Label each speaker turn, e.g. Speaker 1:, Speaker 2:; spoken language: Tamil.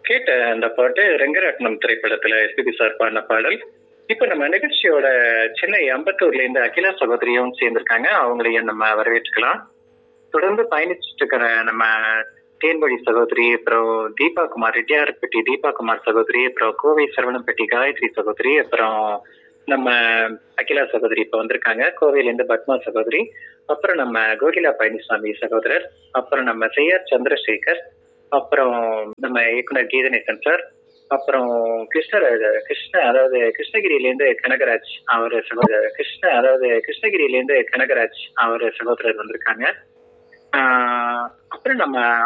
Speaker 1: கேட்ட அந்த பாட்டு ரெங்கராட்னம் திரைப்படத்துல எஸ்பிபி சார் பாடின பாடல் இப்ப நம்ம நிகழ்ச்சியோட சென்னை அம்பத்தூர்ல இருந்து அகிலா சகோதரியும் சேர்ந்திருக்காங்க அவங்களையும் நம்ம வரவேற்றுக்கலாம் தொடர்ந்து பயணிச்சுட்டு இருக்கிற நம்ம தேன்மொழி சகோதரி அப்புறம் தீபா குமார் ரெட்டியார்பட்டி தீபா குமார் சகோதரி அப்புறம் கோவை சரவணம்பட்டி காயத்ரி சகோதரி அப்புறம் நம்ம அகிலா சகோதரி இப்ப வந்திருக்காங்க கோவையில இருந்து பத்மா சகோதரி அப்புறம் நம்ம கோகிலா பழனிசாமி சகோதரர் அப்புறம் நம்ம செய்யார் சந்திரசேகர் அப்புறம் நம்ம இயக்குனர் கீதநேசன் சார் அப்புறம் கிருஷ்ணராஜ கிருஷ்ண அதாவது கிருஷ்ணகிரியிலேருந்து கனகராஜ் அவர் சகோதரர் கிருஷ்ண அதாவது கிருஷ்ணகிரியிலேருந்து கனகராஜ் அவர் சகோதரர் வந்திருக்காங்க ஆஹ் அப்புறம் நம்ம